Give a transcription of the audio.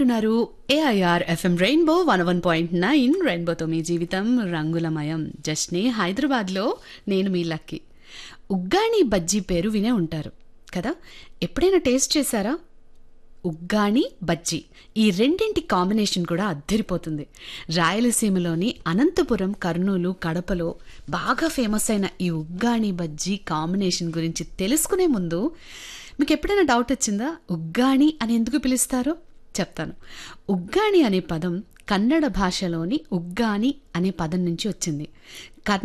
వింటున్నారు AIR FM rainbow one one point nine రెయిన్బోతో మీ జీవితం రంగులమయం జస్ట్ని హైదరాబాద్లో నేను మీ లక్కీ ఉగ్గాని బజ్జీ పేరు వినే ఉంటారు కదా ఎప్పుడైనా టేస్ట్ చేశారా ఉగ్గాని బజ్జీ ఈ రెండింటి కాంబినేషన్ కూడా అద్దరిపోతుంది రాయలసీమలోని అనంతపురం కర్నూలు కడపలో బాగా ఫేమస్ అయిన ఈ ఉగ్గాని బజ్జీ కాంబినేషన్ గురించి తెలుసుకునే ముందు మీకు ఎప్పుడైనా డౌట్ వచ్చిందా ఉగ్గాని అని ఎందుకు పిలుస్తారో చెప్తాను ఉగ్గాని అనే పదం కన్నడ భాషలోని ఉగ్గాని అనే పదం నుంచి వచ్చింది